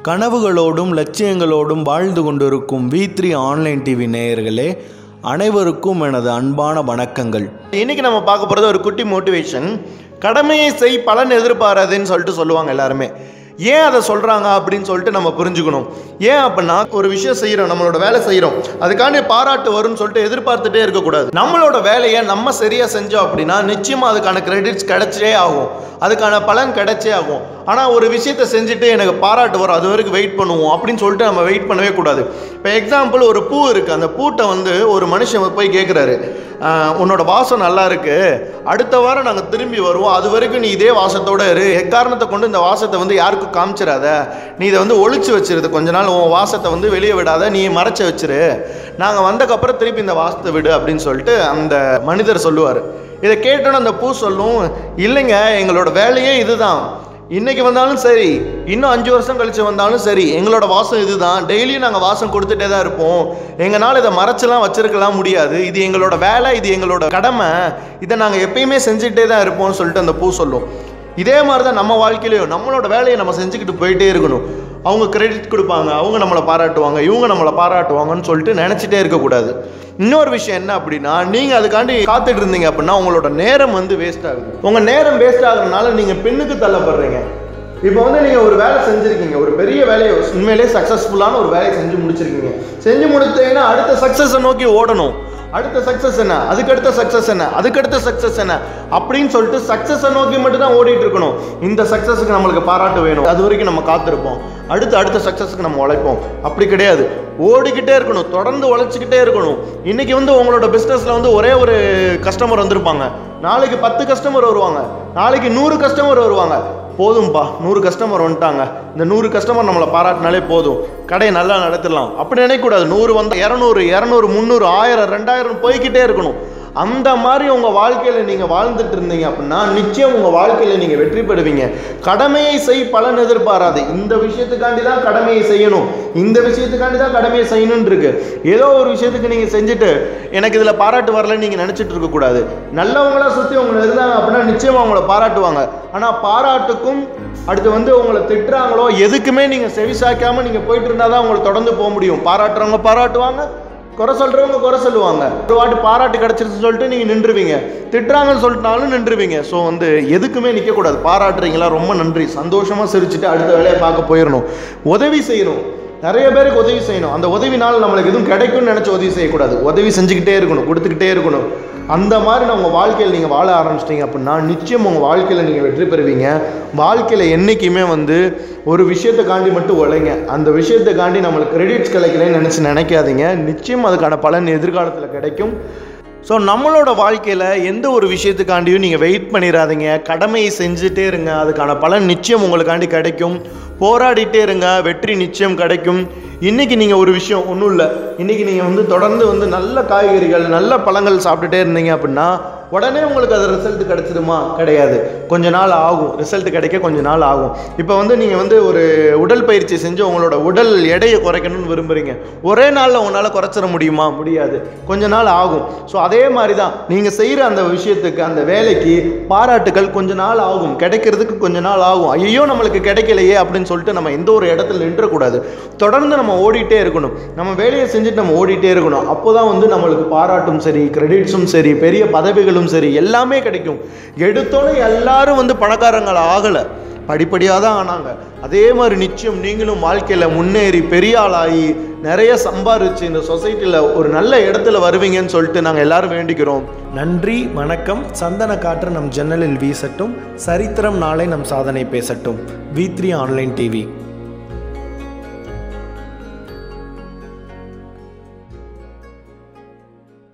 கனவுகளோடும் லட்சியங்களோடும் வாழ்ந்து கொண்டிருக்கும் we three online TV நேயர்களே அனைவருக்கும் எனது அன்பான வணக்கங்கள் இன்னைக்கு நம்ம பார்க்க போகிறது ஒரு குட்டி மோட்டிவேஷன் கடமையை செய் பலன் எதிர்பாராதுன்னு சொல்லிட்டு சொல்லுவாங்க எல்லாருமே ஏன் அதை சொல்கிறாங்க அப்படின்னு சொல்லிட்டு நம்ம புரிஞ்சுக்கணும் ஏன் அப்படின்னா ஒரு விஷயம் செய்கிறோம் நம்மளோட வேலை செய்கிறோம் அதுக்காண்டி பாராட்டு வரும்னு சொல்லிட்டு எதிர்பார்த்துட்டே இருக்கக்கூடாது நம்மளோட வேலையை நம்ம சரியாக செஞ்சோம் அப்படின்னா நிச்சயமாக அதுக்கான கிரெடிட்ஸ் கிடைச்சே ஆகும் அதுக்கான பலன் கிடைச்சே ஆகும் ஆனால் ஒரு விஷயத்தை செஞ்சுட்டு எனக்கு பாராட்டு வரும் அது வரைக்கும் வெயிட் பண்ணுவோம் அப்படின்னு சொல்லிட்டு நம்ம வெயிட் பண்ணவே கூடாது இப்போ எக்ஸாம்பிள் ஒரு பூ இருக்குது அந்த பூட்டை வந்து ஒரு மனுஷன் போய் கேட்குறாரு உன்னோட வாசம் நல்லா இருக்கு அடுத்த வாரம் நாங்கள் திரும்பி வருவோம் அது வரைக்கும் நீ இதே வாசத்தோட இரு எக்காரணத்தை கொண்டு இந்த வாசத்தை வந்து யாருக்கும் காமிச்சிடாத நீ இதை வந்து ஒளிச்சு வச்சிருது கொஞ்ச நாள் உன் வாசத்தை வந்து வெளியே விடாத நீ மறைச்சு வச்சிரு நாங்கள் வந்தக்கப்புறம் திருப்பி இந்த வாசத்தை விடு அப்படின்னு சொல்லிட்டு அந்த மனிதர் சொல்லுவார் இதை கேட்டோன்னு அந்த பூ சொல்லும் இல்லைங்க எங்களோட வேலையே இதுதான் இன்னைக்கு வந்தாலும் சரி இன்னும் அஞ்சு வருஷம் கழிச்சு வந்தாலும் சரி எங்களோட வாசம் இதுதான் டெய்லியும் நாங்கள் வாசம் கொடுத்துட்டே தான் இருப்போம் எங்களால் இதை மறைச்செல்லாம் வச்சிருக்கலாம் முடியாது இது எங்களோட வேலை இது எங்களோட கடமை இதை நாங்கள் எப்பயுமே செஞ்சுட்டே தான் இருப்போம்னு சொல்லிட்டு அந்த பூ சொல்லும் இதே மாதிரி தான் நம்ம வாழ்க்கையிலையும் நம்மளோட வேலையை நம்ம செஞ்சுக்கிட்டு போயிட்டே இருக்கணும் அவங்க கிரெடிட் கொடுப்பாங்க அவங்க நம்மளை பாராட்டுவாங்க இவங்க நம்மளை பாராட்டுவாங்கன்னு சொல்லிட்டு நினச்சிட்டே இருக்கக்கூடாது இன்னொரு விஷயம் என்ன அப்படின்னா நீங்கள் அதுக்காண்டி காத்துட்டு இருந்தீங்க அப்படின்னா உங்களோட நேரம் வந்து வேஸ்ட் ஆகுது உங்கள் நேரம் வேஸ்ட் ஆகுறதுனால நீங்கள் பின்னுக்கு தள்ளப்படுறீங்க இப்போ வந்து நீங்கள் ஒரு வேலை செஞ்சுருக்கீங்க ஒரு பெரிய வேலையை உண்மையிலே சக்ஸஸ்ஃபுல்லான ஒரு வேலையை செஞ்சு முடிச்சிருக்கீங்க செஞ்சு முடித்தீங்கன்னா அடுத்த சக்ஸஸை நோக்கி ஓடணும் அடுத்த சக்ஸஸ் என்ன அதுக்கடுத்த சக்ஸஸ் என்ன அதுக்கடுத்த சக்ஸஸ் என்ன அப்படின்னு சொல்லிட்டு சக்ஸஸை நோக்கி மட்டும் தான் ஓடிட்டு இருக்கணும் இந்த சக்ஸஸுக்கு நம்மளுக்கு பாராட்டு வேணும் அது வரைக்கும் நம்ம காத்திருப்போம் அடுத்து அடுத்த சக்ஸஸுக்கு நம்ம உழைப்போம் அப்படி கிடையாது ஓடிக்கிட்டே இருக்கணும் தொடர்ந்து உழைச்சிக்கிட்டே இருக்கணும் இன்னைக்கு வந்து உங்களோட பிஸ்னஸில் வந்து ஒரே ஒரு கஸ்டமர் வந்திருப்பாங்க நாளைக்கு பத்து கஸ்டமர் வருவாங்க நாளைக்கு நூறு கஸ்டமர் வருவாங்க போதும்பா நூறு கஸ்டமர் வந்துட்டாங்க இந்த நூறு கஸ்டமர் நம்மளை பாராட்டினாலே போதும் கடையை நல்லா நடத்திடலாம் அப்படி நினைக்கக்கூடாது நூறு வந்து இரநூறு இரநூறு முந்நூறு ஆயிரம் ரெண்டாயிரம் போய்கிட்டே இருக்கணும் அந்த மாதிரி உங்கள் வாழ்க்கையில் நீங்கள் வாழ்ந்துட்டு இருந்தீங்க அப்படின்னா நிச்சயம் உங்கள் வாழ்க்கையில் நீங்கள் வெற்றி பெறுவீங்க கடமையை செய் பலன் எதிர்பாராது இந்த விஷயத்துக்காண்டி தான் கடமையை செய்யணும் இந்த விஷயத்துக்காண்டி தான் கடமையை செய்யணும்னு இருக்கு ஏதோ ஒரு விஷயத்துக்கு நீங்கள் செஞ்சுட்டு எனக்கு இதில் பாராட்டு வரலன்னு நீங்கள் நினச்சிட்டு இருக்கக்கூடாது நல்லவங்களா சுற்றி உங்களை இருந்தாங்க அப்படின்னா நிச்சயமாக அவங்கள பாராட்டுவாங்க ஆனால் பாராட்டுக்கும் அடுத்து வந்து உங்களை திட்டுறாங்களோ எதுக்குமே நீங்கள் செவிசாய்க்காமல் நீங்கள் போயிட்டு இருந்தால் தான் உங்களை தொடர்ந்து போக முடியும் பாராட்டுறவங்க பாராட்டுவாங்க குறை சொல்கிறவங்க குறை சொல்லுவாங்க ஒரு வாட்டி பாராட்டு கிடச்சிருச்சுன்னு சொல்லிட்டு நீங்கள் நின்றுவீங்க திட்டுறாங்கன்னு சொல்லிட்டாலும் நின்றுவீங்க ஸோ வந்து எதுக்குமே நிற்கக்கூடாது பாராட்டுறீங்களா ரொம்ப நன்றி சந்தோஷமாக சிரிச்சுட்டு அடுத்த வேலையை பார்க்க போயிடணும் உதவி செய்யணும் நிறைய பேருக்கு உதவி செய்யணும் அந்த உதவினால் நம்மளுக்கு எதுவும் கிடைக்கும்னு நினச்சி உதவி செய்யக்கூடாது உதவி செஞ்சுக்கிட்டே இருக்கணும் கொடுத்துக்கிட்டே இருக்கணும் அந்த மாதிரி நான் உங்கள் வாழ்க்கையில் நீங்கள் வாழ ஆரம்பிச்சிட்டிங்க அப்படின்னா நிச்சயம் உங்கள் வாழ்க்கையில் நீங்கள் வெற்றி பெறுவீங்க வாழ்க்கையில் என்றைக்குமே வந்து ஒரு விஷயத்தைக்காண்டி மட்டும் உழைங்க அந்த விஷயத்தைக்காண்டி நம்மளுக்கு கிரெடிட்ஸ் கிடைக்கலன்னு நினச்சி நினைக்காதீங்க நிச்சயம் அதுக்கான பலன் எதிர்காலத்தில் கிடைக்கும் ஸோ நம்மளோட வாழ்க்கையில் எந்த ஒரு விஷயத்துக்காண்டியும் நீங்கள் வெயிட் பண்ணிடாதீங்க கடமையை செஞ்சுட்டே இருங்க அதுக்கான பலன் நிச்சயம் உங்களுக்காண்டி கிடைக்கும் போராடிட்டே இருங்க வெற்றி நிச்சயம் கிடைக்கும் இன்றைக்கி நீங்கள் ஒரு விஷயம் ஒன்றும் இல்லை இன்றைக்கி நீங்கள் வந்து தொடர்ந்து வந்து நல்ல காய்கறிகள் நல்ல பழங்கள் சாப்பிட்டுட்டே இருந்தீங்க அப்படின்னா உடனே உங்களுக்கு அது ரிசல்ட் கிடைச்சிருமா கிடையாது கொஞ்ச நாள் ஆகும் ரிசல்ட் கிடைக்க கொஞ்ச நாள் ஆகும் இப்போ வந்து நீங்கள் வந்து ஒரு உடல் பயிற்சி செஞ்சு உங்களோட உடல் எடையை குறைக்கணும்னு விரும்புகிறீங்க ஒரே நாளில் உங்களால் குறைச்சிட முடியுமா முடியாது கொஞ்ச நாள் ஆகும் ஸோ அதே மாதிரி தான் நீங்கள் செய்கிற அந்த விஷயத்துக்கு அந்த வேலைக்கு பாராட்டுகள் கொஞ்ச நாள் ஆகும் கிடைக்கிறதுக்கு கொஞ்ச நாள் ஆகும் ஐயோ நம்மளுக்கு கிடைக்கலையே அப்படின்னு சொல்லிட்டு நம்ம எந்த ஒரு இடத்துல நின்றக்கூடாது தொடர்ந்து நம்ம ஓடிட்டே இருக்கணும் நம்ம வேலையை செஞ்சுட்டு நம்ம ஓடிட்டே இருக்கணும் அப்போ தான் வந்து நம்மளுக்கு பாராட்டும் சரி கிரெடிட்ஸும் சரி பெரிய பதவிகளும் சரி எல்லாமே கிடைக்கும் எடுத்தோன்னே எல்லாரும் வந்து பணக்காரங்கள் ஆகலை படிப்படியாக தான் ஆனாங்க அதே மாதிரி நிச்சயம் நீங்களும் வாழ்க்கையில் முன்னேறி பெரிய ஆளாகி நிறைய சம்பாரிச்சு இந்த சொசைட்டியில் ஒரு நல்ல இடத்துல வருவீங்கன்னு சொல்லிட்டு நாங்கள் எல்லாரும் வேண்டிக்கிறோம் நன்றி வணக்கம் சந்தன காற்று நம் ஜன்னலில் வீசட்டும் சரித்திரம் நாளை நம் சாதனை பேசட்டும் வி த்ரீ ஆன்லைன் டிவி